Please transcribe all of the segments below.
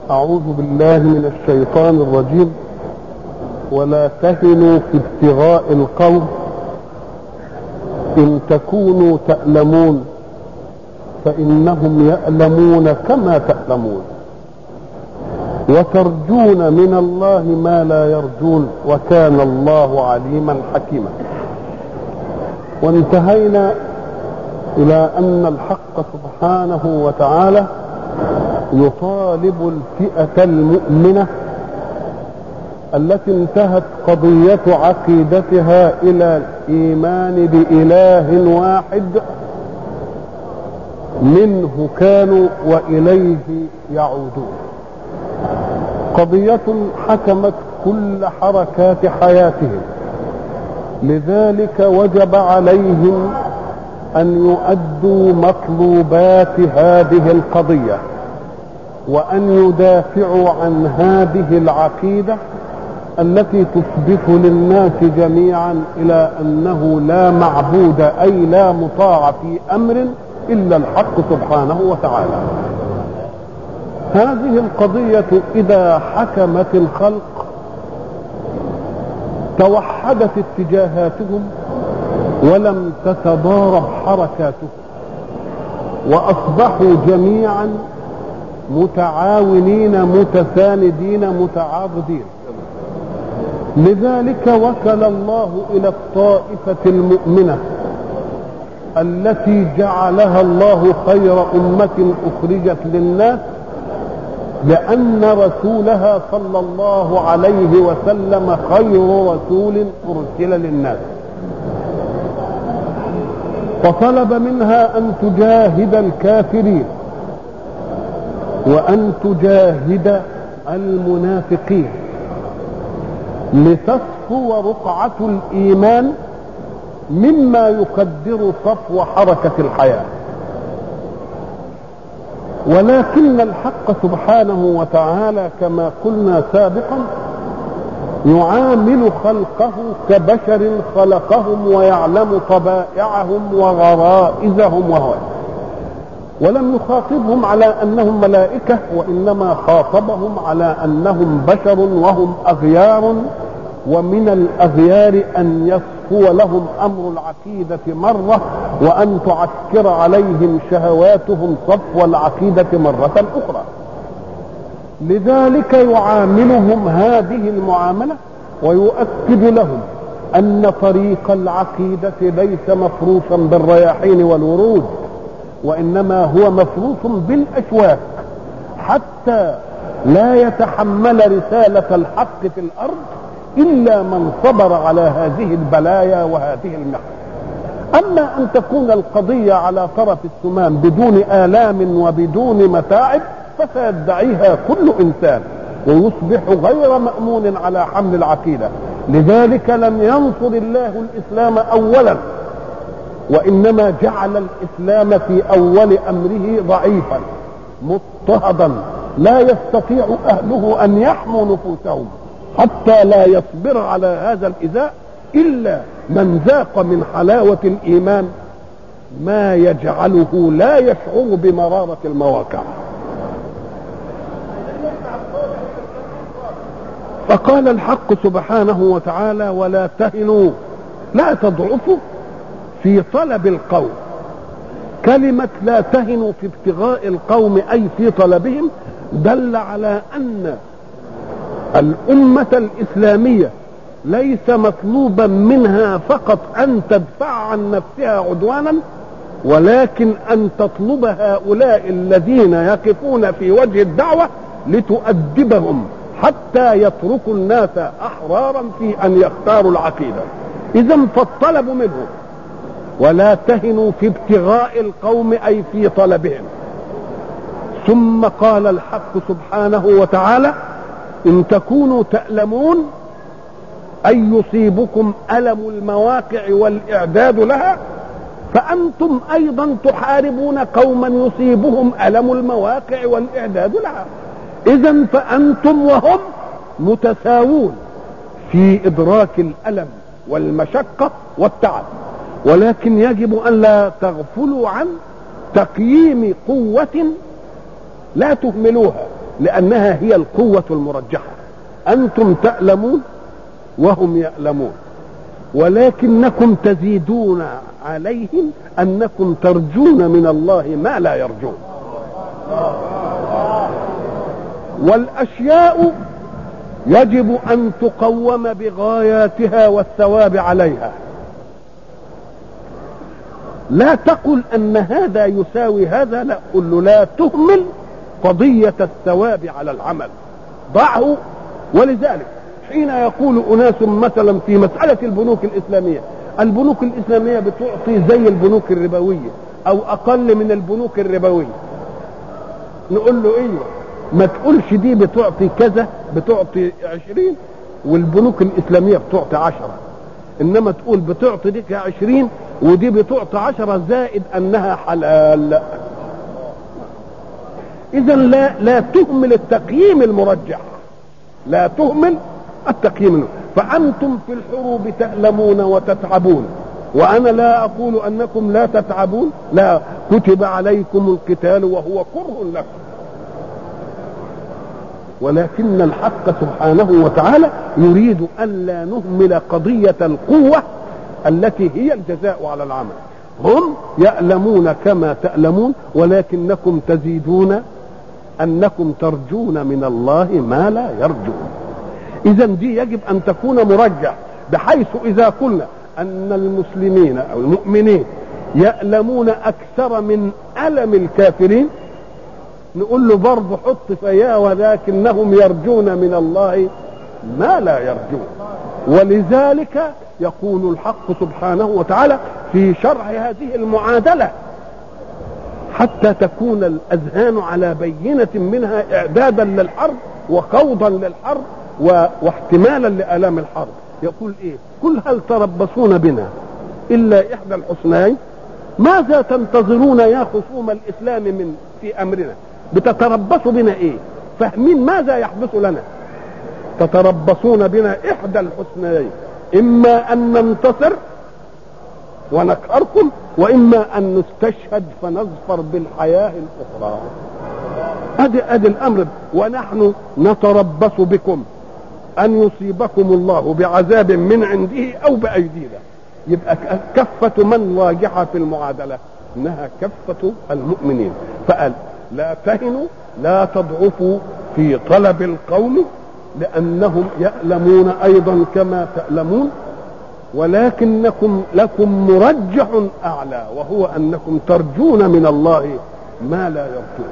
أعوذ بالله من الشيطان الرجيم ولا تهنوا في ابتغاء القوم إن تكونوا تألمون فإنهم يألمون كما تألمون وترجون من الله ما لا يرجون وكان الله عليما حكيما وانتهينا إلى أن الحق سبحانه وتعالى يطالب الفئة المؤمنة التي انتهت قضية عقيدتها إلى الإيمان بإله واحد منه كانوا وإليه يعودون قضية حكمت كل حركات حياتهم لذلك وجب عليهم أن يؤدوا مطلوبات هذه القضية وأن يدافعوا عن هذه العقيدة التي تثبت للناس جميعا إلى أنه لا معبود أي لا مطاع في أمر إلا الحق سبحانه وتعالى هذه القضية إذا حكمت الخلق توحدت اتجاهاتهم ولم تتضارب حركاتهم وأصبحوا جميعا متعاونين متساندين متعاضدين لذلك وكل الله إلى الطائفة المؤمنة التي جعلها الله خير أمة أخرجت للناس لأن رسولها صلى الله عليه وسلم خير رسول أرسل للناس فطلب منها أن تجاهد الكافرين وأن تجاهد المنافقين لتصفو رقعة الإيمان مما يقدر صفو حركة الحياة ولكن الحق سبحانه وتعالى كما قلنا سابقا يعامل خلقه كبشر خلقهم ويعلم طبائعهم وغرائزهم وهو ولم يخاطبهم على انهم ملائكه وانما خاطبهم على انهم بشر وهم اغيار ومن الاغيار ان يصفو لهم امر العقيده مره وان تعكر عليهم شهواتهم صفو العقيده مره اخرى لذلك يعاملهم هذه المعامله ويؤكد لهم ان طريق العقيده ليس مفروشا بالرياحين والورود وانما هو مفروش بالاشواك حتى لا يتحمل رساله الحق في الارض الا من صبر على هذه البلايا وهذه المحن اما ان تكون القضيه على طرف السمام بدون الام وبدون متاعب فسيدعيها كل انسان ويصبح غير مامون على حمل العقيده لذلك لم ينصر الله الاسلام اولا وانما جعل الاسلام في اول امره ضعيفا مضطهدا لا يستطيع اهله ان يحموا نفوسهم حتى لا يصبر على هذا الاذاء الا من ذاق من حلاوه الايمان ما يجعله لا يشعر بمراره المواقع فقال الحق سبحانه وتعالى ولا تهنوا لا تضعفوا في طلب القوم كلمة لا تهنوا في ابتغاء القوم أي في طلبهم دل على أن الأمة الإسلامية ليس مطلوبا منها فقط أن تدفع عن نفسها عدوانا ولكن أن تطلب هؤلاء الذين يقفون في وجه الدعوة لتؤدبهم حتى يتركوا الناس أحرارا في أن يختاروا العقيدة إذا فالطلب منهم ولا تهنوا في ابتغاء القوم اي في طلبهم ثم قال الحق سبحانه وتعالى ان تكونوا تألمون اي يصيبكم الم المواقع والاعداد لها فانتم ايضا تحاربون قوما يصيبهم الم المواقع والاعداد لها اذا فانتم وهم متساوون في ادراك الالم والمشقه والتعب ولكن يجب ان لا تغفلوا عن تقييم قوة لا تهملوها لأنها هي القوة المرجحة أنتم تألمون وهم يألمون ولكنكم تزيدون عليهم أنكم ترجون من الله ما لا يرجون والأشياء يجب أن تقوم بغاياتها والثواب عليها لا تقل أن هذا يساوي هذا لا قل له لا تهمل قضية الثواب على العمل ضعه ولذلك حين يقول أناس مثلا في مسألة البنوك الإسلامية البنوك الإسلامية بتعطي زي البنوك الربوية أو أقل من البنوك الربوية نقول له ايوه ما تقولش دي بتعطي كذا بتعطي عشرين والبنوك الإسلامية بتعطي عشرة إنما تقول بتعطي ديك عشرين ودي بتعطي عشرة زائد أنها حلال إذا لا لا تهمل التقييم المرجح لا تهمل التقييم المرجح. فأنتم في الحروب تألمون وتتعبون وأنا لا أقول أنكم لا تتعبون لا كتب عليكم القتال وهو كره لكم ولكن الحق سبحانه وتعالى يريد أن لا نهمل قضية القوة التي هي الجزاء على العمل هم يألمون كما تألمون ولكنكم تزيدون أنكم ترجون من الله ما لا يرجون إذا دي يجب أن تكون مرجع بحيث إذا قلنا أن المسلمين أو المؤمنين يألمون أكثر من ألم الكافرين نقول له برضه حط فيا ولكنهم يرجون من الله ما لا يرجون ولذلك يقول الحق سبحانه وتعالى في شرح هذه المعادله حتى تكون الاذهان على بينه منها اعدادا للحرب وخوضا للحرب و... واحتمالا لالام الحرب يقول ايه قل هل تربصون بنا الا احدى الحسنين ماذا تنتظرون يا خصوم الاسلام من في امرنا بتتربصوا بنا ايه فاهمين ماذا يحدث لنا تتربصون بنا احدى الحسنيين اما ان ننتصر ونقهركم واما ان نستشهد فنظفر بالحياه الاخرى ادي ادي الامر ونحن نتربص بكم ان يصيبكم الله بعذاب من عنده او بايدينا يبقى كفه من واجهه في المعادله انها كفه المؤمنين فقال لا تهنوا لا تضعفوا في طلب القوم لانهم يألمون ايضا كما تألمون ولكنكم لكم مرجح اعلى وهو انكم ترجون من الله ما لا يرجون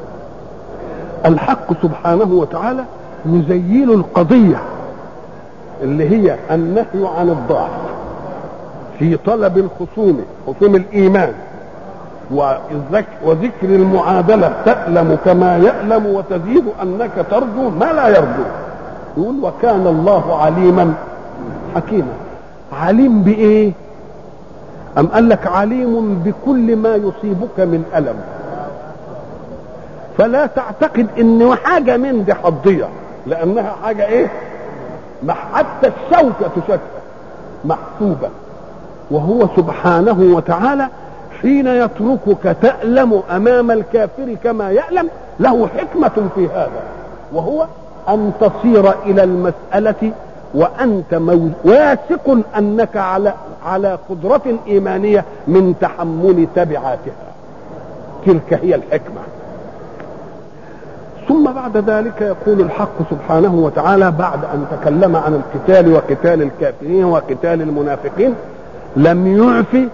الحق سبحانه وتعالى يزيل القضية اللي هي النهي عن الضعف في طلب الخصوم خصوم الإيمان وذكر المعادلة تألم كما يألم وتزيد أنك ترجو ما لا يرجو يقول وكان الله عليما حكيما عليم بإيه أم قال لك عليم بكل ما يصيبك من ألم فلا تعتقد ان حاجه من دي هتضيع لانها حاجه ايه ما حتى الشوكه تشكى محسوبه وهو سبحانه وتعالى حين يتركك تألم أمام الكافر كما يألم له حكمة في هذا وهو أن تصير إلى المسألة وأنت واثق أنك على على قدرة إيمانية من تحمل تبعاتها تلك هي الحكمة ثم بعد ذلك يقول الحق سبحانه وتعالى بعد أن تكلم عن القتال وقتال الكافرين وقتال المنافقين لم يعف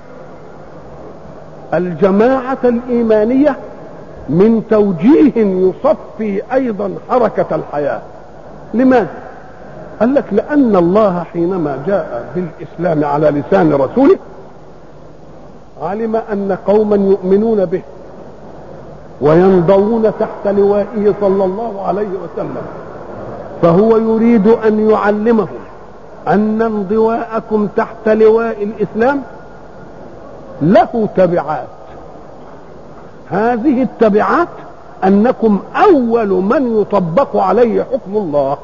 الجماعة الإيمانية من توجيه يصفي أيضا حركة الحياة لماذا؟ قال لك لأن الله حينما جاء بالإسلام على لسان رسوله علم أن قوما يؤمنون به وينضوون تحت لوائه صلى الله عليه وسلم فهو يريد أن يعلمهم أن انضواءكم تحت لواء الإسلام له تبعات هذه التبعات أنكم أول من يطبق عليه حكم الله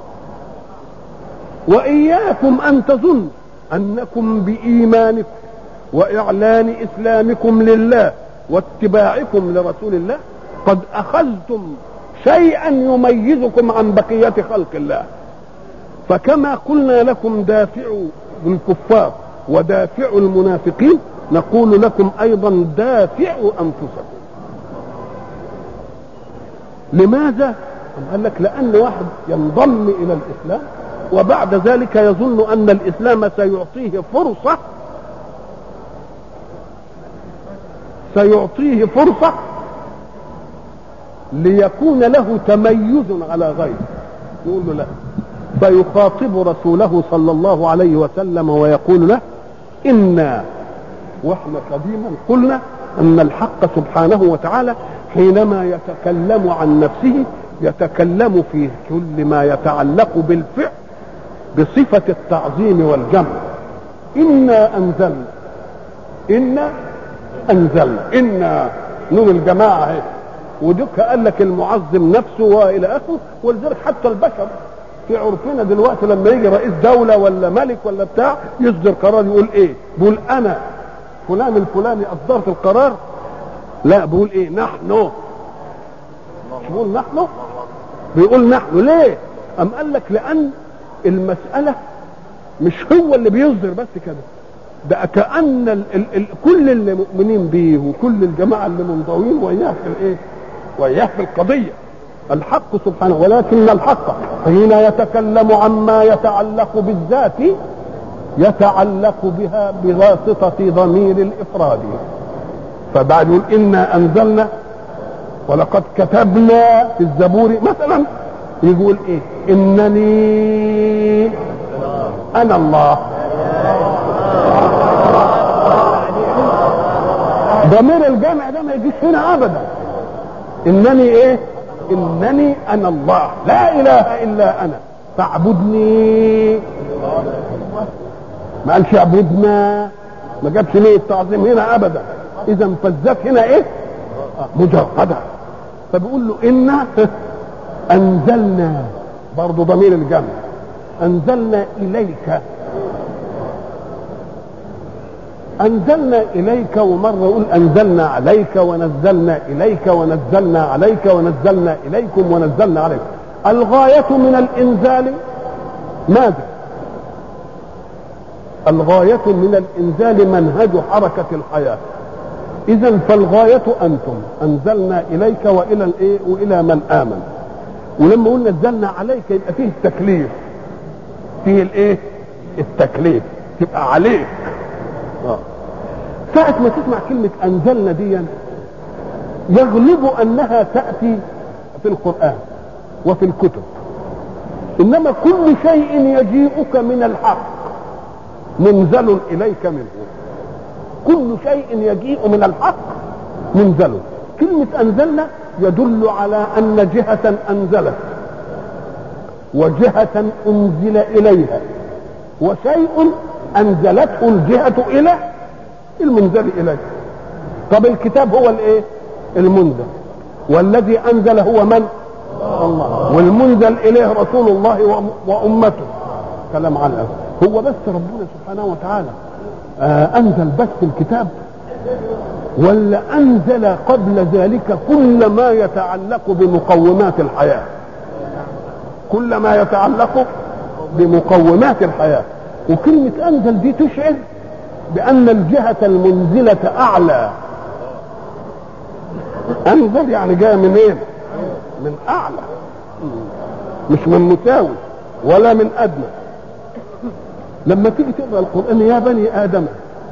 وإياكم أن تظن أنكم بإيمانكم وإعلان إسلامكم لله واتباعكم لرسول الله قد أخذتم شيئا يميزكم عن بقية خلق الله فكما قلنا لكم دافعوا الكفار ودافعوا المنافقين نقول لكم ايضا دافعوا انفسكم لماذا قال لك لان واحد ينضم الى الاسلام وبعد ذلك يظن ان الاسلام سيعطيه فرصه سيعطيه فرصه ليكون له تميز على غيره يقول له لا فيخاطب رسوله صلى الله عليه وسلم ويقول له انا واحنا قديما قلنا ان الحق سبحانه وتعالى حينما يتكلم عن نفسه يتكلم في كل ما يتعلق بالفعل بصفة التعظيم والجمع إنا أنزلنا إنا أنزلنا إنا نون الجماعة اهي ودك قال لك المعظم نفسه والى اخره ولذلك حتى البشر في عرفنا دلوقتي لما يجي رئيس دولة ولا ملك ولا بتاع يصدر قرار يقول ايه بيقول انا فلان الفلاني اصدرت القرار لا بيقول ايه نحن مش بيقول نحن بيقول نحن ليه ام قال لك لان المسألة مش هو اللي بيصدر بس كده ده كأن ال ال ال كل اللي مؤمنين بيه وكل الجماعة اللي منضوين وياه في الايه وياه في القضية الحق سبحانه ولكن الحق حين يتكلم عما يتعلق بالذات يتعلق بها بواسطة ضمير الإفراد فبعد يقول إنا أنزلنا ولقد كتبنا في الزبور مثلا يقول إيه إنني أنا الله ضمير الجمع ده ما يجيش هنا أبدا إنني إيه إنني أنا الله لا إله إلا أنا فاعبدني ما قالش اعبدنا ما جابش ليه التعظيم هنا ابدا اذا فالذات هنا ايه مجرده فبيقول له انا انزلنا برضه ضمير الجمع انزلنا اليك انزلنا اليك ومره يقول انزلنا عليك ونزلنا اليك ونزلنا عليك ونزلنا اليكم ونزلنا عليكم الغايه من الانزال ماذا الغاية من الإنزال منهج حركة الحياة إذا فالغاية أنتم أنزلنا إليك وإلى الإيه وإلى من آمن ولما قلنا نزلنا عليك يبقى فيه التكليف فيه الإيه التكليف تبقى عليك آه. ساعة ما تسمع كلمة أنزلنا دي يغلب أنها تأتي في القرآن وفي الكتب إنما كل شيء يجيئك من الحق منزل إليك منه كل شيء يجيء من الحق منزل كلمة أنزلنا يدل على أن جهة أنزلت وجهة أنزل إليها وشيء أنزلته الجهة إلى المنزل إليه طب الكتاب هو الإيه المنزل والذي أنزل هو من الله والمنزل إليه رسول الله وأمته كلام عن الأول هو بس ربنا سبحانه وتعالى آه انزل بس الكتاب ولا انزل قبل ذلك كل ما يتعلق بمقومات الحياه كل ما يتعلق بمقومات الحياه وكلمه انزل دي تشعر بان الجهه المنزله اعلى انزل يعني جايه منين إيه؟ من اعلى مش من مساوي ولا من ادنى لما تيجي تقرا القران يا بني ادم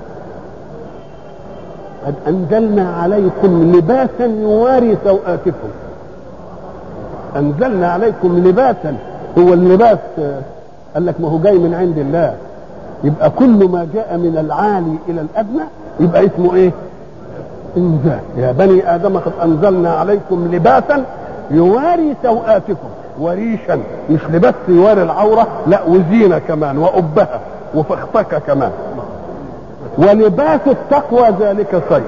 قد انزلنا عليكم لباسا يواري سوآتكم انزلنا عليكم لباسا هو اللباس قال لك ما هو جاي من عند الله يبقى كل ما جاء من العالي الى الادنى يبقى اسمه ايه انزال يا بني ادم قد انزلنا عليكم لباسا يواري سوآتكم وريشا مش لبس يواري العورة لا وزينة كمان وأبها وفختك كمان ولباس التقوى ذلك خير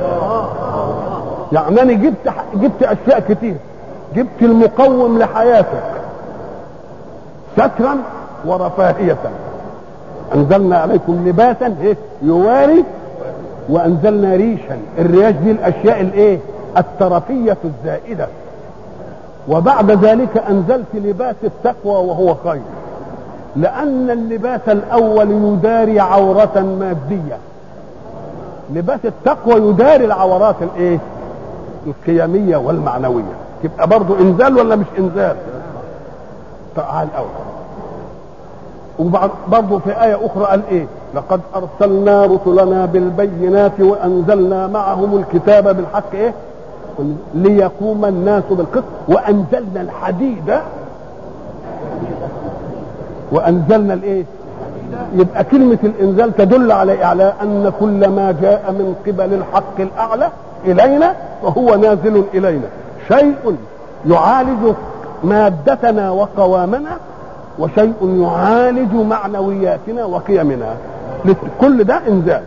يعني انا جبت جبت اشياء كتير جبت المقوم لحياتك سترا ورفاهية انزلنا عليكم لباسا ايه يواري وانزلنا ريشا الرياش دي الاشياء الايه الترفية الزائدة وبعد ذلك انزلت لباس التقوى وهو خير لان اللباس الاول يداري عوره ماديه لباس التقوى يداري العورات الايه القيميه والمعنويه تبقى برضه انزال ولا مش انزال تعال الاول وبرضه في آية أخرى قال إيه؟ لقد أرسلنا رسلنا بالبينات وأنزلنا معهم الكتاب بالحق إيه؟ ليقوم الناس بالقسط وأنزلنا الحديد وأنزلنا الإيه؟ يبقى كلمة الإنزال تدل على على أن كل ما جاء من قبل الحق الأعلى إلينا فهو نازل إلينا شيء يعالج مادتنا وقوامنا وشيء يعالج معنوياتنا وقيمنا كل ده انزال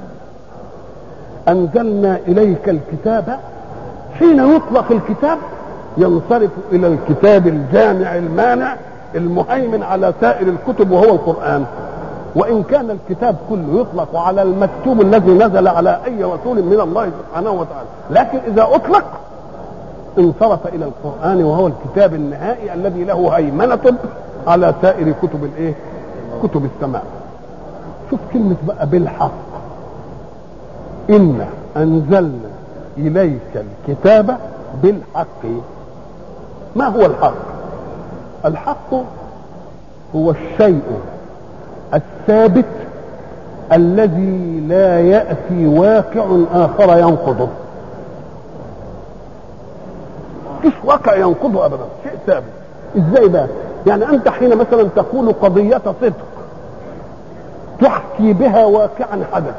انزلنا اليك الكتاب حين يطلق الكتاب ينصرف الى الكتاب الجامع المانع المهيمن على سائر الكتب وهو القران وان كان الكتاب كله يطلق على المكتوب الذي نزل على اي رسول من الله سبحانه وتعالى لكن اذا اطلق انصرف الى القران وهو الكتاب النهائي الذي له هيمنه على سائر كتب الايه كتب السماء شوف كلمة بقى بالحق إن أنزلنا إليك الكتاب بالحق ما هو الحق الحق هو الشيء الثابت الذي لا يأتي واقع آخر ينقضه فيش واقع ينقضه أبدا شيء ثابت ازاي بقى يعني انت حين مثلا تقول قضية صدق تحكي بها واقعا حدث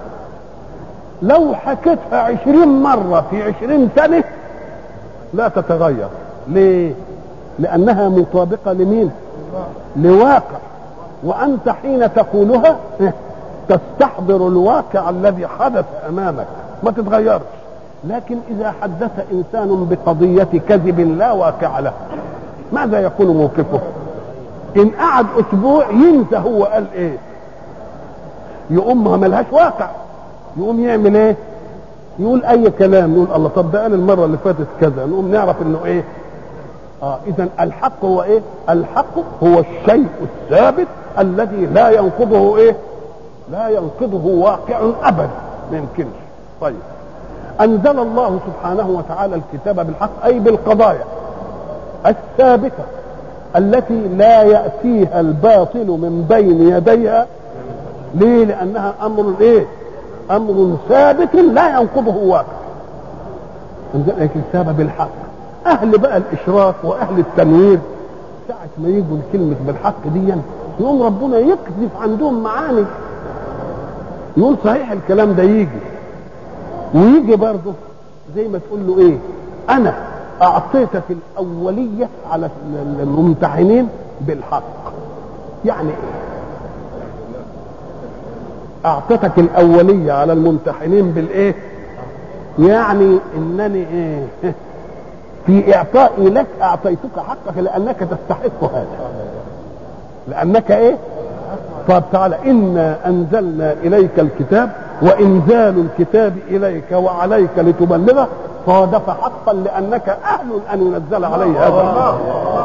لو حكيتها عشرين مرة في عشرين سنة لا تتغير ليه لأنها مطابقة لمين لواقع وأنت حين تقولها تستحضر الواقع الذي حدث أمامك ما تتغيرش لكن إذا حدث إنسان بقضية كذب لا واقع له ماذا يكون موقفه ان قعد اسبوع ينسى هو قال ايه يقوم ما ملهاش واقع يقوم يعمل ايه يقول اي كلام يقول الله طب ده قال المره اللي فاتت كذا نقوم نعرف انه ايه اه اذا الحق هو ايه الحق هو الشيء الثابت الذي لا ينقضه ايه لا ينقضه واقع ابدا ما يمكنش طيب انزل الله سبحانه وتعالى الكتاب بالحق اي بالقضايا الثابتة التي لا يأتيها الباطل من بين يديها ليه لأنها أمر إيه أمر ثابت لا ينقضه واقع انزل الكتاب بالحق أهل بقى الإشراك وأهل التنوير ساعة ما يجوا الكلمة بالحق دي يقوم ربنا يقذف عندهم معاني يقول صحيح الكلام ده يجي ويجي برضه زي ما تقول له ايه انا اعطيتك الاوليه على الممتحنين بالحق يعني ايه اعطيتك الاوليه على الممتحنين بالايه يعني انني ايه في اعطائي لك اعطيتك حقك لانك تستحق هذا لانك ايه طب تعالى انا انزلنا اليك الكتاب وانزال الكتاب اليك وعليك لتبلغه صادف حقا لانك اهل ان ينزل عليه هذا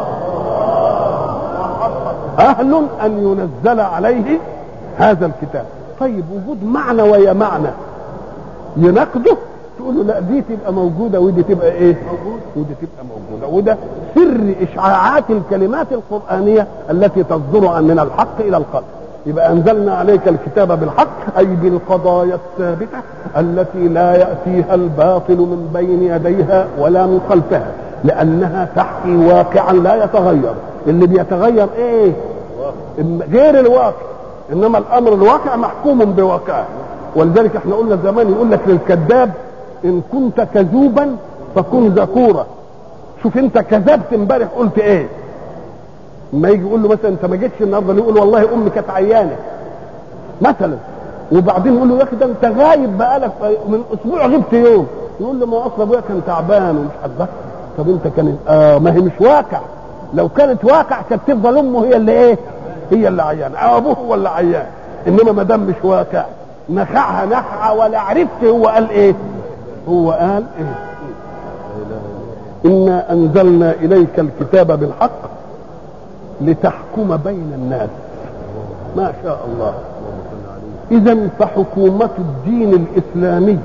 اهل ان ينزل عليه هذا الكتاب طيب وجود معنى ويا معنى يناقضه تقول له لا دي تبقى موجودة ودي تبقى ايه ودي تبقى موجودة وده سر اشعاعات الكلمات القرآنية التي تصدر من الحق الى القلب يبقى انزلنا عليك الكتاب بالحق اي بالقضايا الثابته التي لا ياتيها الباطل من بين يديها ولا من خلفها لانها تحكي واقعا لا يتغير اللي بيتغير ايه غير الواقع انما الامر الواقع محكوم بواقعه ولذلك احنا قلنا زمان يقول لك للكذاب ان كنت كذوبا فكن ذكورا شوف انت كذبت امبارح قلت ايه ما يجي يقول له مثلا انت ما جيتش النهارده يقول والله امي كانت عيانه مثلا وبعدين يقول له يا اخي ده انت غايب بقالك من اسبوع غبت يوم يقول له ما اصل ابويا كان تعبان ومش حبك طب انت كانت آه ما هي مش واقع لو كانت واقع كانت تفضل امه هي اللي ايه هي اللي عيانه او ابوه هو اللي عيان انما ما دام مش واقع نخعها نخعه ولا عرفت هو قال ايه هو قال ايه انا انزلنا اليك الكتاب بالحق لتحكم بين الناس ما شاء الله اذا فحكومه الدين الاسلامي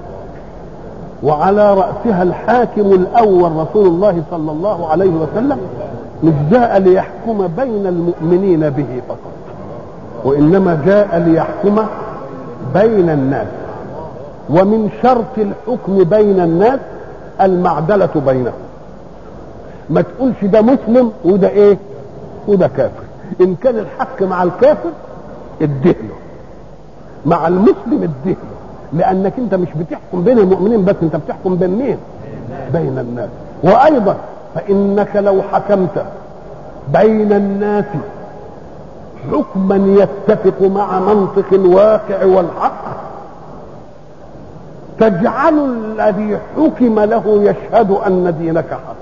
وعلى راسها الحاكم الاول رسول الله صلى الله عليه وسلم مش جاء ليحكم بين المؤمنين به فقط وانما جاء ليحكم بين الناس ومن شرط الحكم بين الناس المعدلة بينهم ما تقولش ده مسلم وده ايه وده كافر ان كان الحق مع الكافر ادهله مع المسلم ادهله لانك انت مش بتحكم بين المؤمنين بس انت بتحكم بين مين بين الناس وايضا فانك لو حكمت بين الناس حكما يتفق مع منطق الواقع والحق تجعل الذي حكم له يشهد ان دينك حق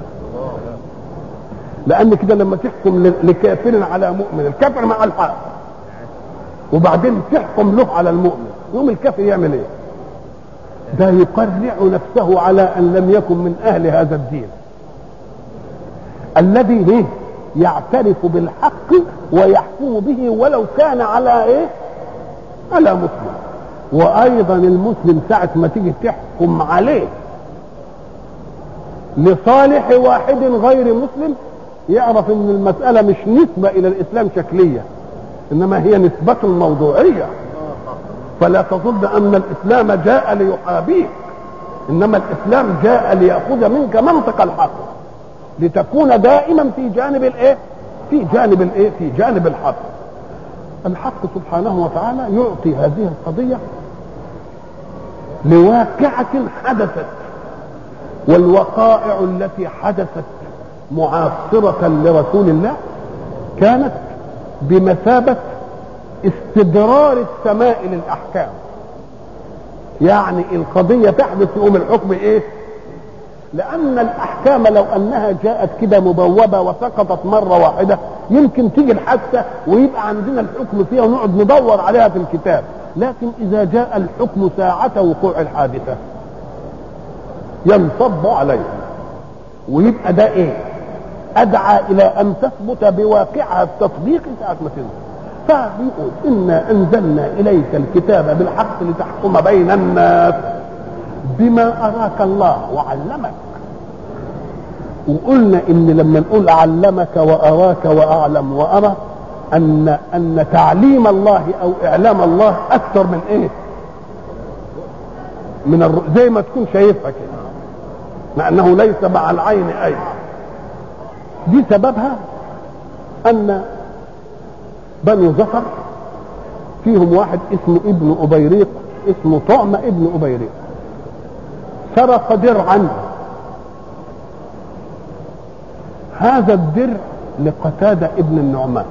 لان كده لما تحكم لكافر على مؤمن الكافر مع الحق وبعدين تحكم له على المؤمن يوم الكافر يعمل ايه ده يقرع نفسه على ان لم يكن من اهل هذا الدين الذي ايه يعترف بالحق ويحكم به ولو كان على ايه على مسلم وايضا المسلم ساعة ما تيجي تحكم عليه لصالح واحد غير مسلم يعرف ان المسألة مش نسبة الى الاسلام شكلية انما هي نسبة موضوعية فلا تظن ان الاسلام جاء ليحابيك انما الاسلام جاء ليأخذ منك منطق الحق لتكون دائما في جانب الايه في جانب الايه في جانب الحق الحق سبحانه وتعالى يعطي هذه القضية لواقعة حدثت والوقائع التي حدثت معاصرة لرسول الله كانت بمثابة استدرار السماء للأحكام يعني القضية تحدث يقوم الحكم ايه لأن الأحكام لو أنها جاءت كده مبوبة وسقطت مرة واحدة يمكن تيجي الحادثة ويبقى عندنا الحكم فيها ونقعد ندور عليها في الكتاب لكن إذا جاء الحكم ساعة وقوع الحادثة ينصب عليها ويبقى ده إيه أدعى إلى أن تثبت بواقعها التطبيق ساعة ما تنزل فبيقول إنا أنزلنا إليك الكتاب بالحق لتحكم بين الناس بما أراك الله وعلمك وقلنا ان لما نقول علمك واراك واعلم وارى ان ان تعليم الله او اعلام الله اكثر من ايه من الر... زي ما تكون شايفها كده مع انه ليس مع العين اي دي سببها ان بنو زفر فيهم واحد اسمه ابن ابيريق اسمه طعم ابن ابيريق سرق درعا هذا الدرع لقتادة ابن النعمان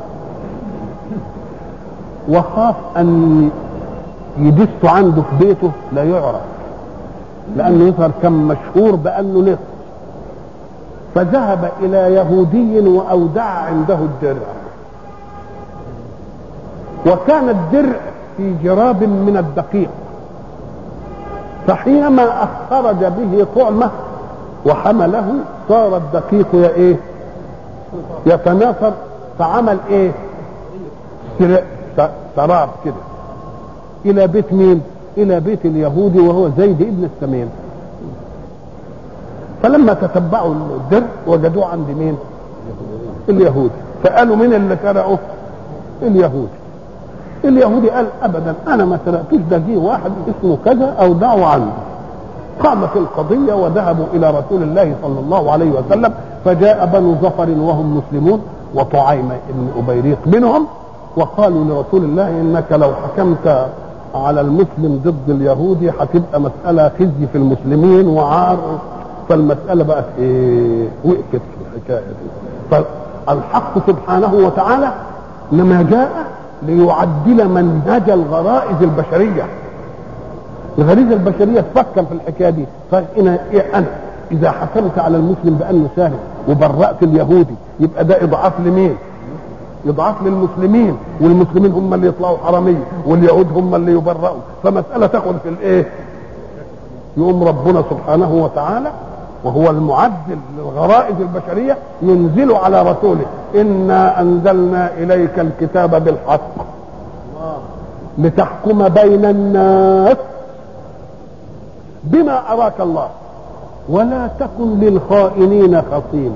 وخاف ان يدس عنده في بيته لا يعرف لانه يظهر كان مشهور بانه لص فذهب الى يهودي واودع عنده الدرع وكان الدرع في جراب من الدقيق فحينما خرج به طعمه وحمله صار الدقيق يا ايه يتناثر فعمل ايه سراب كده الى بيت مين الى بيت اليهودي وهو زيد ابن السمين فلما تتبعوا الدر وجدوه عند مين اليهودي فقالوا مين اللي سرقه اليهودي اليهودي قال ابدا انا ما سرقتوش ده جه واحد اسمه كذا او دعوا عنه قامت القضية وذهبوا إلى رسول الله صلى الله عليه وسلم فجاء بنو ظفر وهم مسلمون وطعيم بن أبيريق منهم وقالوا لرسول الله إنك لو حكمت على المسلم ضد اليهودي هتبقى مسألة خزي في المسلمين وعار فالمسألة بقت إيه وقفت في الحكاية دي فالحق سبحانه وتعالى لما جاء ليعدل منهج الغرائز البشريه الغريزه البشريه تفكر في الحكايه دي قال انا إيه انا اذا حكمت على المسلم بانه سارق وبرأت اليهودي يبقى ده اضعاف لمين؟ اضعاف للمسلمين والمسلمين هم اللي يطلعوا حراميه واليهود هم اللي يبرأوا فمساله تاخد في الايه؟ يقوم ربنا سبحانه وتعالى وهو المعدل للغرائز البشريه ينزل على رسوله انا انزلنا اليك الكتاب بالحق لتحكم بين الناس بما اراك الله ولا تكن للخائنين خصيما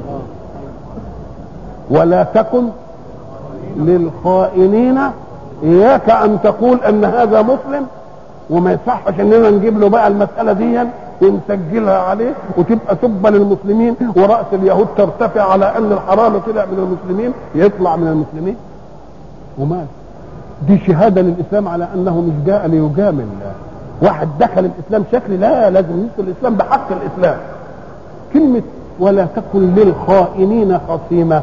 ولا تكن للخائنين اياك ان تقول ان هذا مسلم وما يصحش اننا نجيب له بقى المساله دي ونسجلها عليه وتبقى سبه للمسلمين وراس اليهود ترتفع على ان الحرام طلع من المسلمين يطلع من المسلمين ومال دي شهاده للاسلام على انه مش جاء ليجامل واحد دخل الاسلام شكل لا لازم يدخل الاسلام بحق الاسلام كلمه ولا تكن للخائنين خصيما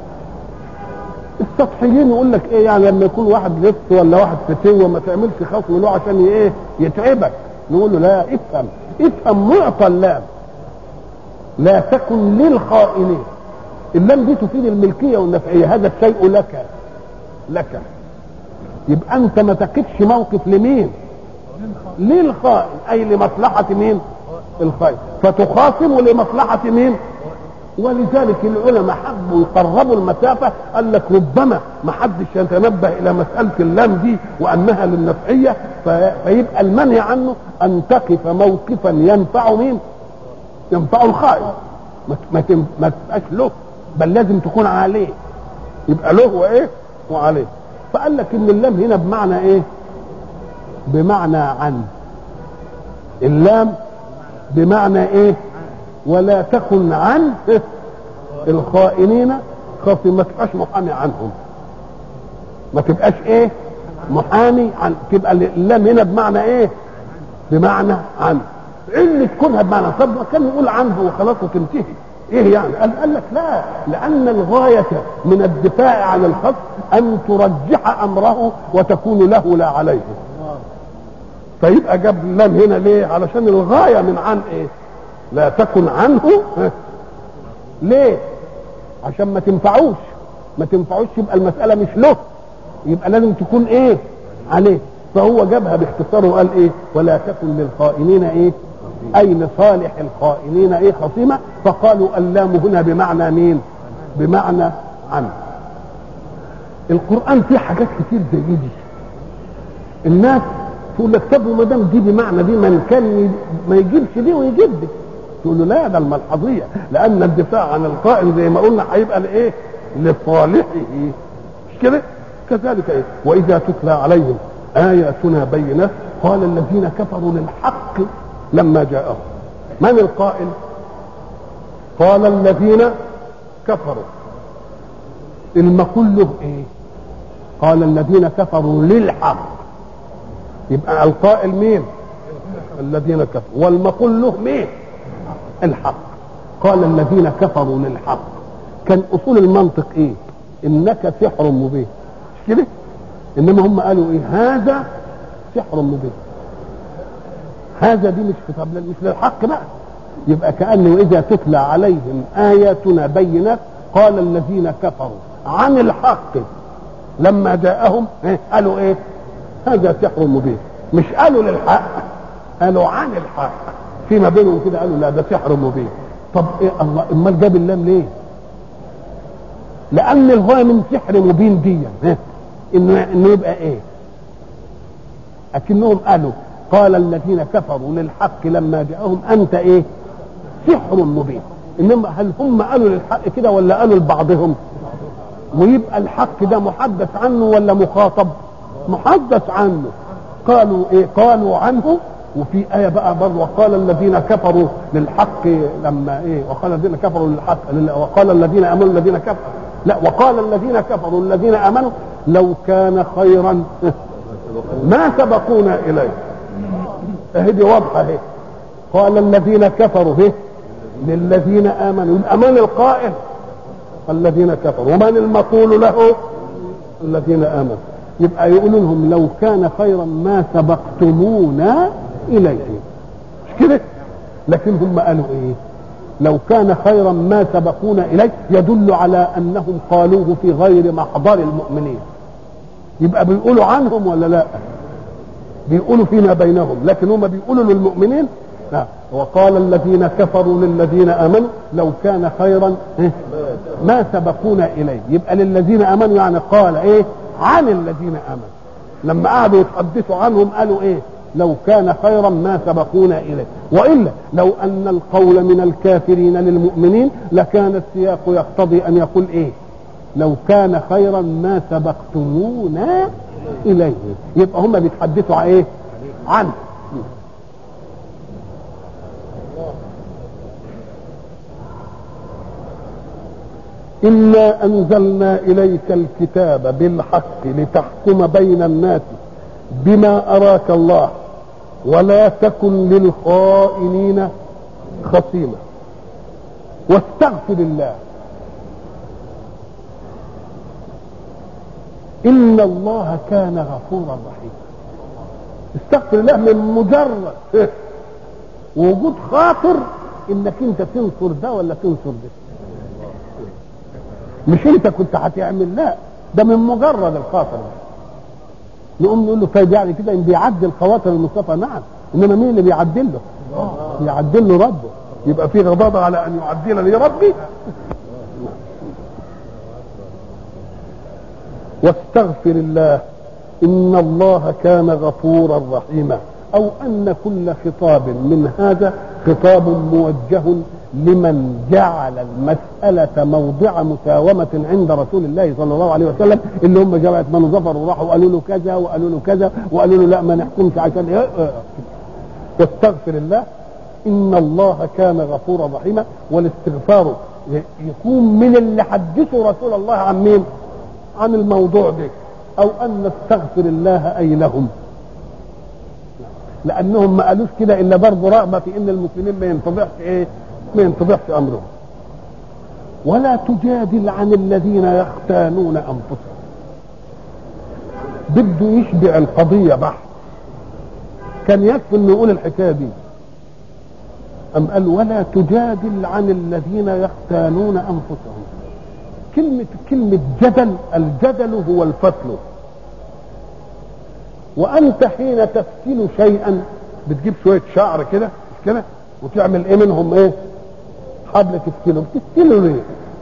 السطحيين يقول لك ايه يعني لما يكون واحد لص ولا واحد فتوه ما تعملش خصم له عشان ايه يتعبك نقول له لا افهم افهم معطى اللام لا تكن للخائنين اللام دي تفيد الملكيه والنفعيه هذا الشيء لك لك يبقى انت ما تقفش موقف لمين للخائن اي لمصلحه مين الخائن فتخاصم لمصلحه مين ولذلك العلماء حبوا يقربوا المسافة قال لك ربما ما حدش يتنبه إلى مسألة اللام دي وأنها للنفعية فيبقى المنهي عنه أن تقف موقفا ينفع مين؟ ينفع الخائن ما ما تبقاش له بل لازم تكون عليه يبقى له وإيه؟ وعليه فقال لك إن اللام هنا بمعنى إيه؟ بمعنى عن اللام بمعنى إيه؟ ولا تكن عن الخائنين خاف ما تبقاش محامي عنهم ما تبقاش ايه محامي عن تبقى اللام هنا بمعنى ايه بمعنى عن اللي تكونها بمعنى طب ما كان يقول عنها وخلاص وتنتهي ايه يعني قال, قال لك لا لان الغايه من الدفاع عن الخصم ان ترجح امره وتكون له لا عليه فيبقى جاب اللام هنا ليه علشان الغايه من عن ايه لا تكن عنه ليه عشان ما تنفعوش ما تنفعوش يبقى المسألة مش له يبقى لازم تكون ايه عليه فهو جابها باختصار وقال ايه ولا تكن للخائنين ايه اي لصالح الخائنين ايه خصيمة فقالوا اللام هنا بمعنى مين بمعنى عن القرآن فيه حاجات كتير زي دي الناس تقول لك طب وما دام دي بمعنى دي من كان ما يجيبش دي ويجيب دي تقول له لا ده الملحظيه لان الدفاع عن القائم زي ما قلنا هيبقى لايه؟ لصالحه مش كده؟ كذلك ايه؟ واذا تتلى عليهم اياتنا بينات قال الذين كفروا للحق لما جاءهم من القائل؟ قال الذين كفروا المقول له ايه؟ قال الذين كفروا للحق يبقى القائل مين؟ الذين كفروا والمقول له مين؟ الحق قال الذين كفروا للحق كان اصول المنطق ايه انك سحر مبين مش كده انما هم قالوا ايه هذا سحر مبين هذا دي مش كتاب مش للحق بقى يبقى كانه اذا تتلى عليهم اياتنا بينات قال الذين كفروا عن الحق لما جاءهم إيه؟ قالوا ايه هذا سحر مبين مش قالوا للحق قالوا عن الحق فيما بينهم كده قالوا لا ده سحر مبين طب ايه الله امال جاب اللام ليه لان الغايه من سحر مبين دي إيه؟ انه انه يبقى ايه اكنهم قالوا قال الذين كفروا للحق لما جاءهم انت ايه سحر مبين انما هل هم قالوا للحق كده ولا قالوا لبعضهم ويبقى الحق ده محدث عنه ولا مخاطب محدث عنه قالوا ايه قالوا عنه وفي آية بقى برضه وقال الذين كفروا للحق لما إيه وقال الذين كفروا للحق وقال الذين آمنوا الذين كفروا لا وقال الذين كفروا الذين آمنوا لو كان خيرا ما سبقونا إليه اهدي واضحة اهي قال الذين كفروا اهي للذين آمنوا الأمان القائل الذين كفروا ومن المقول له الذين آمنوا يبقى يقولوا لهم لو كان خيرا ما سبقتمونا اليه مش كده لكن هم قالوا ايه لو كان خيرا ما سبقونا اليه يدل على انهم قالوه في غير محضر المؤمنين يبقى بيقولوا عنهم ولا لا بيقولوا فيما بينهم لكن هم بيقولوا للمؤمنين لا وقال الذين كفروا للذين امنوا لو كان خيرا إيه؟ ما سبقونا اليه يبقى للذين امنوا يعني قال ايه عن الذين امنوا لما قعدوا يتحدثوا عنهم قالوا ايه لو كان خيرا ما سبقونا اليه والا لو ان القول من الكافرين للمؤمنين لكان السياق يقتضي ان يقول ايه لو كان خيرا ما سبقتمونا اليه يبقى هم بيتحدثوا عن ايه عنه إنا أنزلنا إليك الكتاب بالحق لتحكم بين الناس بما أراك الله ولا تكن للخائنين خصيما واستغفر الله إن الله كان غفورا رحيما استغفر الله من مجرد وجود خاطر انك انت تنصر ده ولا تنصر ده مش انت كنت هتعمل لا ده من مجرد الخاطر نقوم نقول له طيب يعني كده ان بيعدل خواطر المصطفى نعم انما مين اللي بيعدل له؟ بيعدل له ربه يبقى في غضاضه على ان يعدل لي ربي واستغفر الله ان الله كان غفورا رحيما او ان كل خطاب من هذا خطاب موجه لمن جعل المسألة موضع مساومة عند رسول الله صلى الله عليه وسلم اللي هم جماعة بنو ظفر وراحوا قالوا له كذا وقالوا له كذا وقالوا له لا ما نحكمش عشان ايه واستغفر الله إن الله كان غفورا رحيما والاستغفار يكون من اللي حدثوا رسول الله عن مين؟ عن الموضوع ده أو أن نستغفر الله أي لهم لأنهم ما قالوش كده إلا برضه رغبة في إن المسلمين ما ينتضحش إيه؟ ما ينتضحش امرهم ولا تجادل عن الذين يختانون انفسهم بده يشبع القضيه بحث كان يكفي انه يقول الحكايه دي ام قال ولا تجادل عن الذين يختانون انفسهم كلمه كلمه جدل الجدل هو الفتل وانت حين تفتل شيئا بتجيب شويه شعر كده مش كده وتعمل ايه منهم ايه حبل تفتله بتفتله ليه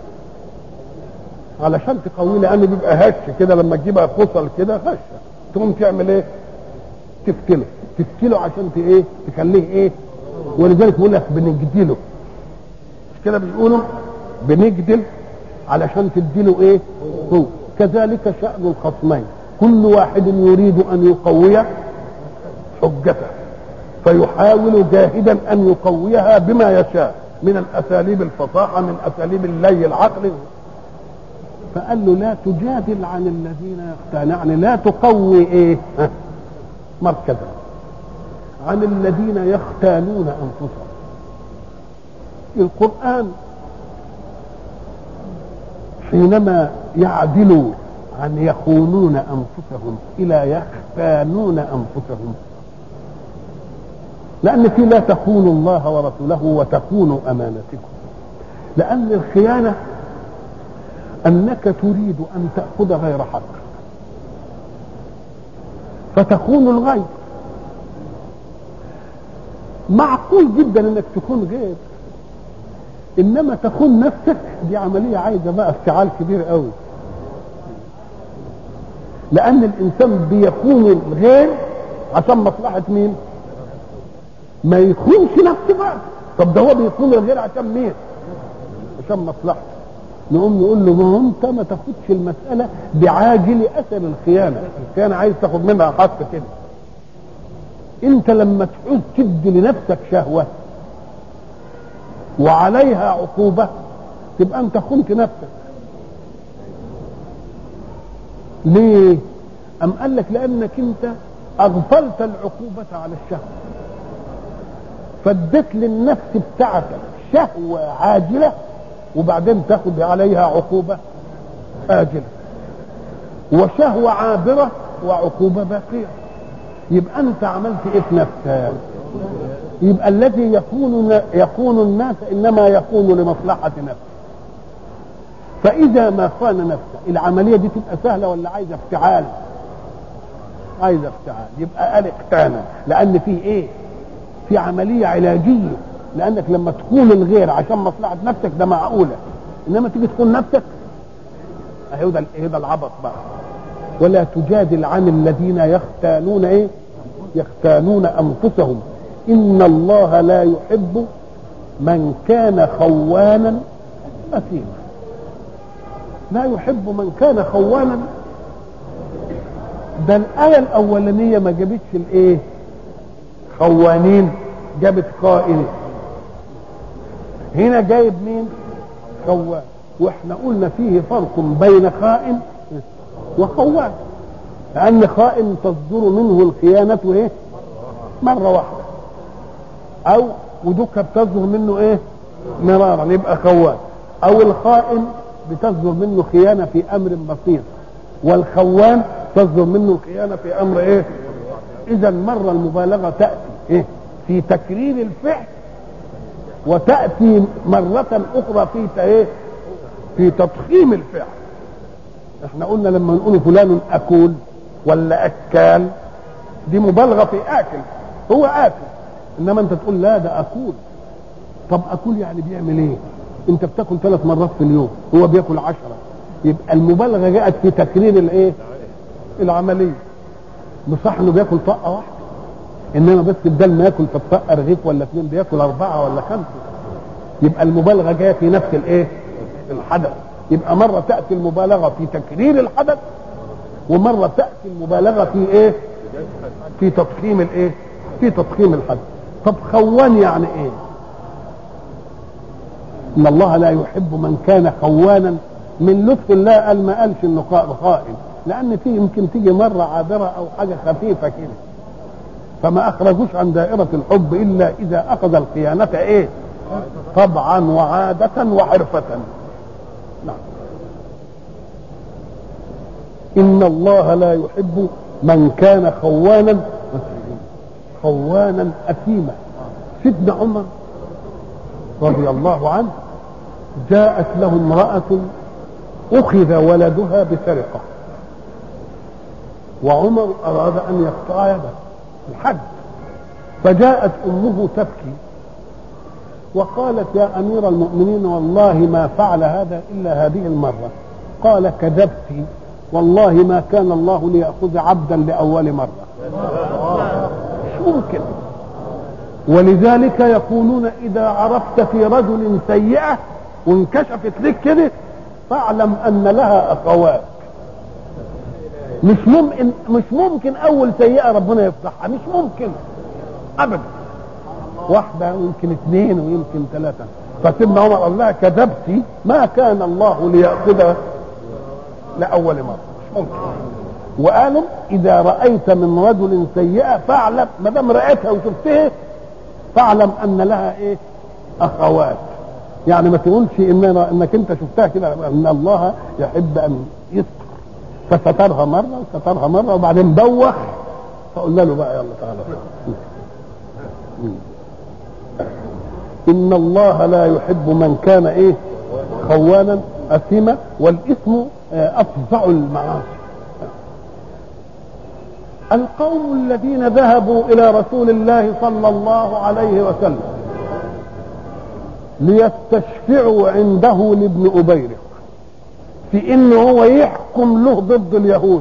علشان تقويه لان بيبقى هش كده لما تجيبها فصل كده هشه تقوم تعمل ايه تفتله تفتله عشان ت ايه تخليه ايه ولذلك بيقول لك بنجدله مش كده بيقولوا بنجدل علشان تديله ايه هو كذلك شأن الخصمين كل واحد يريد ان يقوي حجته فيحاول جاهدا ان يقويها بما يشاء من الاساليب الفصاحه من اساليب اللي العقل فقال له لا تجادل عن الذين يختان يعني لا تقوي ايه مركزا عن الذين يختانون انفسهم القران حينما يعدل عن يخونون انفسهم الى يختانون انفسهم لأن في لا تخونوا الله ورسوله وتخونوا أمانتكم لأن الخيانة أنك تريد أن تأخذ غير حق فتخون الغير معقول جدا انك تكون غير انما تخون نفسك دي عمليه عايزه بقى افتعال كبير قوي لان الانسان بيخون الغير عشان مصلحه مين ما يخونش نفسه بقى طب ده هو بيخون الغير عشان مين عشان مصلحته نقوم نقول له ما هو انت ما تاخدش المساله بعاجل اثر الخيانه الخيانه عايز تاخد منها حق كده انت لما تعوز تدي لنفسك شهوه وعليها عقوبه تبقى انت خنت نفسك ليه ام قال لك لانك انت اغفلت العقوبه على الشهوه فاديت للنفس بتاعتك شهوه عاجله وبعدين تاخد عليها عقوبه اجله وشهوه عابره وعقوبه باقيه يبقى انت عملت ايه في نفسك يبقى الذي يكون يكون الناس انما يكون لمصلحه نفسه فاذا ما خان نفسه العمليه دي تبقى سهله ولا عايزه افتعال عايزه افتعال يبقى قال اقتانا لان فيه ايه في عمليه علاجيه لانك لما تكون الغير عشان مصلحه نفسك ده معقوله انما تيجي تكون نفسك اهي ده اهي ده العبط بقى ولا تجادل عن الذين يختانون ايه يختانون انفسهم ان الله لا يحب من كان خوانا اثيما لا يحب من كان خوانا ده الآية الأولانية ما جابتش الإيه؟ خوانين جابت خائن هنا جايب مين؟ خوان واحنا قلنا فيه فرق بين خائن وخوان لأن خائن تصدر منه الخيانة إيه؟ مرة واحدة أو ودك بتصدر منه إيه؟ مرارا يبقى خوان أو الخائن بتصدر منه خيانة في أمر بسيط والخوان تصدر منه الخيانة في أمر إيه إذا مرة المبالغة تأتي إيه في تكرير الفعل وتأتي مرة أخرى في إيه في تضخيم الفعل احنا قلنا لما نقول فلان أكول ولا أكال دي مبالغة في آكل هو آكل إنما أنت تقول لا ده أكول طب أكول يعني بيعمل إيه أنت بتاكل ثلاث مرات في اليوم هو بياكل عشرة يبقى المبالغة جاءت في تكرير الإيه العمليه بصح انه بياكل طقه واحده انما بس بدل ما ياكل في الطقه رغيف ولا اثنين بياكل اربعه ولا خمسه يبقى المبالغه جايه في نفس الايه الحدث يبقى مره تاتي المبالغه في تكرير الحدث ومره تاتي المبالغه في ايه في تضخيم الايه في تضخيم الحدث طب خوان يعني ايه ان الله لا يحب من كان خوانا من لطف الله قال ما قالش انه خائن لان في يمكن تيجي مره عابره او حاجه خفيفه كده فما اخرجوش عن دائره الحب الا اذا اخذ الخيانه ايه طبعا وعاده وحرفه نعم ان الله لا يحب من كان خوانا خوانا اثيما سيدنا عمر رضي الله عنه جاءت له امراه اخذ ولدها بسرقه وعمر أراد أن يقطع يده الحد فجاءت أمه تبكي وقالت يا أمير المؤمنين والله ما فعل هذا إلا هذه المرة قال كذبت والله ما كان الله ليأخذ عبدا لأول مرة مش ممكن ولذلك يقولون إذا عرفت في رجل سيئة وانكشفت لك كده فاعلم أن لها أخوات مش ممكن مش ممكن اول سيئه ربنا يفضحها مش ممكن ابدا واحده ويمكن اثنين ويمكن ثلاثه فسيدنا عمر قال لها كذبتي ما كان الله ليأخذها لأول مرة مش ممكن وقالوا إذا رأيت من رجل سيئة فاعلم ما دام رأيتها وشفتها فاعلم أن لها إيه أخوات يعني ما تقولش إن إنك أنت شفتها كده أن الله يحب أن يستر فسترها مرة وسترها مرة وبعدين بوخ فقلنا له بقى يلا تعالى إن الله لا يحب من كان إيه خوانا أثيما والإثم أفظع المعاصي القوم الذين ذهبوا إلى رسول الله صلى الله عليه وسلم ليستشفعوا عنده لابن أبيرق في انه هو يحكم له ضد اليهود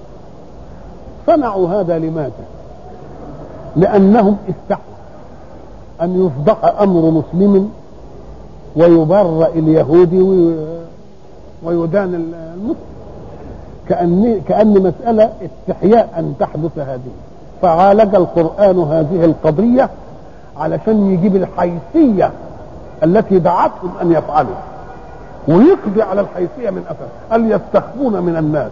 صنعوا هذا لماذا لانهم استحوا ان يفضح امر مسلم ويبرأ اليهودي ويدان المسلم كأن كأن مسألة استحياء أن تحدث هذه فعالج القرآن هذه القضية علشان يجيب الحيثية التي دعتهم أن يفعلوا ويقضي على الحيثيه من اثر قال يستخفون من الناس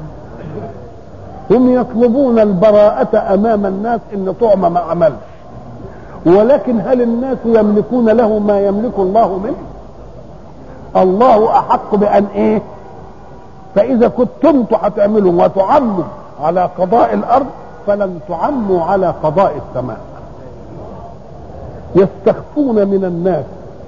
هم يطلبون البراءة أمام الناس إن طعم ما عملش ولكن هل الناس يملكون له ما يملك الله منه الله أحق بأن إيه فإذا كنتم هتعملوا وتعموا على قضاء الأرض فلن تعموا على قضاء السماء يستخفون من الناس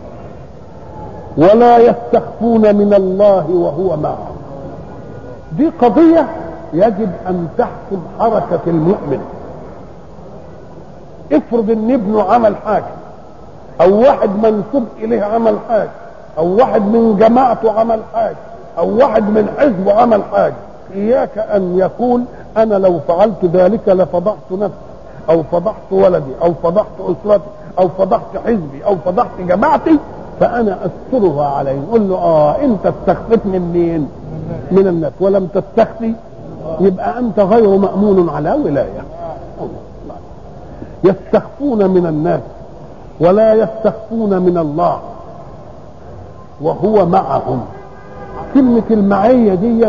ولا يستخفون من الله وهو معهم دي قضية يجب أن تحكم حركة المؤمن افرض ان ابنه عمل حاجه او واحد منسوب اليه عمل حاجه او واحد من جماعته عمل حاجه او واحد من حزبه عمل حاجه اياك ان يقول انا لو فعلت ذلك لفضحت نفسي او فضحت ولدي او فضحت اسرتي او فضحت حزبي او فضحت جماعتي فانا استرها عليه نقول له اه انت استخفيت من مين من الناس ولم تستخفي يبقى انت غير مامون على ولايه يستخفون من الناس ولا يستخفون من الله وهو معهم كلمة المعية دي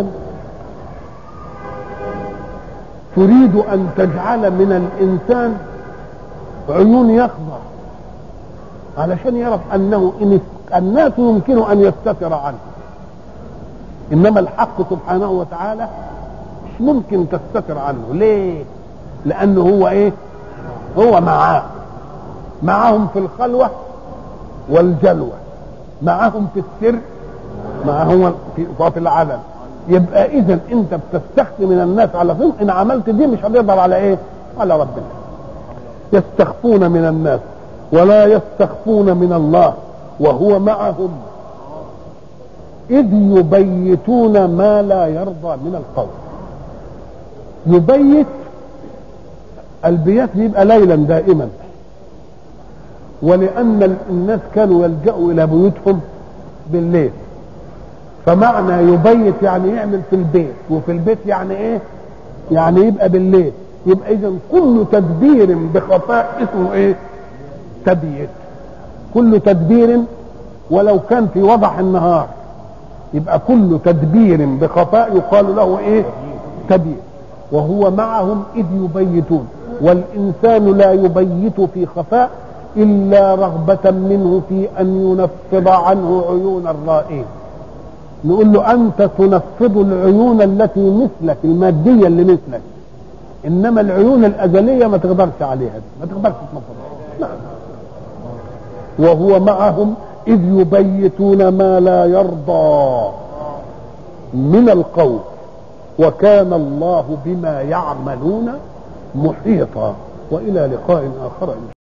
تريد أن تجعل من الإنسان عيون يخضع علشان يعرف أنه إن الناس يمكن أن يستتر عنه إنما الحق سبحانه وتعالى مش ممكن تستتر عنه ليه؟ لأنه هو إيه؟ هو معاه معهم في الخلوة والجلوة معهم في السر معهم في, في العلن يبقى اذا انت بتستخفي من الناس على فهم ان عملت دي مش هتقدر على ايه على ربنا يستخفون من الناس ولا يستخفون من الله وهو معهم اذ يبيتون ما لا يرضى من القول يبيت البيات بيبقى ليلا دائما ولأن الناس كانوا يلجأوا إلى بيوتهم بالليل فمعنى يبيت يعني يعمل في البيت وفي البيت يعني ايه يعني يبقى بالليل يبقى اذا كل تدبير بخفاء اسمه ايه تبيت كل تدبير ولو كان في وضح النهار يبقى كل تدبير بخفاء يقال له ايه تبيت وهو معهم اذ يبيتون والانسان لا يبيت في خفاء الا رغبه منه في ان ينفض عنه عيون الرائين نقول له انت تنفض العيون التي مثلك الماديه اللي مثلك انما العيون الازليه ما تقدرش عليها دي ما تقدرش تنفضها نعم وهو معهم اذ يبيتون ما لا يرضى من القول وكان الله بما يعملون محيطا والى لقاء اخر